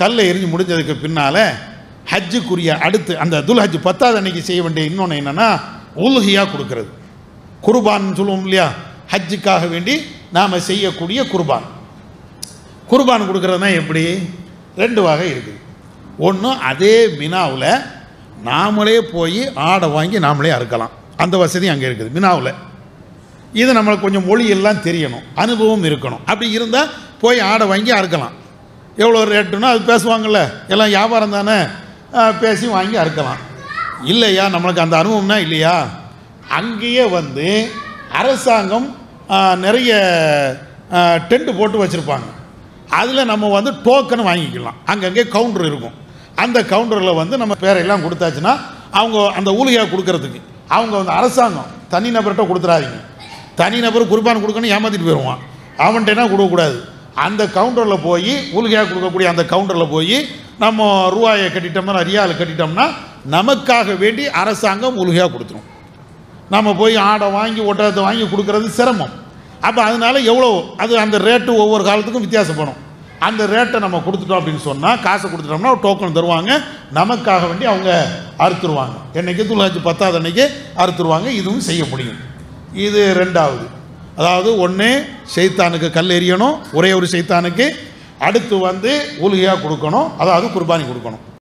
கல்லை எரிஞ்சு முடிஞ்சதுக்கு பின்னால் ஹஜ்ஜுக்குரிய அடுத்து அந்த துல் ஹஜ் பத்தாவது அன்னைக்கு செய்ய வேண்டிய இன்னொன்று என்னென்னா உல்ஹியா கொடுக்கறது குர்பான் சொல்லுவோம் இல்லையா ஹஜ்ஜுக்காக வேண்டி நாம் செய்யக்கூடிய குர்பான் குர்பான் கொடுக்கறதுனா எப்படி ரெண்டு வகை இருக்குது ஒன்று அதே மினாவில் நாமளே போய் ஆடை வாங்கி நாமளே அறுக்கலாம் அந்த வசதி அங்கே இருக்குது மினாவில் இது நம்மளுக்கு கொஞ்சம் மொழி எல்லாம் தெரியணும் அனுபவம் இருக்கணும் அப்படி இருந்தால் போய் ஆடை வாங்கி அறுக்கலாம் எவ்வளோ ரேட்டுன்னா அது பேசுவாங்கள்ல எல்லாம் வியாபாரம் தானே ஆ, பேசி வாங்கி அறுக்கலாம் இல்லையா நம்மளுக்கு அந்த அனுபவம்னா இல்லையா அங்கேயே வந்து அரசாங்கம் ஆ, நிறைய டென்ட் போட்டு வச்சுருப்பாங்க அதில் நம்ம வந்து டோக்கன் வாங்கிக்கலாம் அங்கங்கே கவுண்டர் இருக்கும் அந்த கவுண்டரில் வந்து நம்ம பேரையெல்லாம் கொடுத்தாச்சுன்னா அவங்க அந்த ஊழியாக கொடுக்கறதுக்கு அவங்க வந்து அரசாங்கம் தனிநபர்கிட்ட கொடுத்துறாதீங்க தனிநபர் குர்பான் கொடுக்கணும் ஏமாத்திட்டு போயிடுவான் அவன்கிட்டனா கொடுக்கக்கூடாது அந்த கவுண்டரில் போய் ஊழியாக கொடுக்கக்கூடிய அந்த கவுண்டரில் போய் நம்ம ரூபாயை கட்டிட்டோம்னா ரியால் கட்டிட்டோம்னா நமக்காக வேண்டி அரசாங்கம் உலுகையாக கொடுத்துரும் நம்ம போய் ஆடை வாங்கி ஒட்டகத்தை வாங்கி கொடுக்கறது சிரமம் அப்போ அதனால எவ்வளோ அது அந்த ரேட்டு ஒவ்வொரு காலத்துக்கும் வித்தியாசப்படும் அந்த ரேட்டை நம்ம கொடுத்துட்டோம் அப்படின்னு சொன்னால் காசை கொடுத்துட்டோம்னா டோக்கன் தருவாங்க நமக்காக வேண்டி அவங்க அறுத்துருவாங்க என்னைக்கு துள்ளாச்சு பத்தாவது அன்னைக்கு அறுத்துருவாங்க இதுவும் செய்ய முடியும் இது ரெண்டாவது அதாவது ஒன்று செய்தானுக்கு கல் எறியணும் ஒரே ஒரு செய்தானுக்கு அடுத்து வந்து ஊலிகையாக கொடுக்கணும் அதாவது குர்பானி கொடுக்கணும்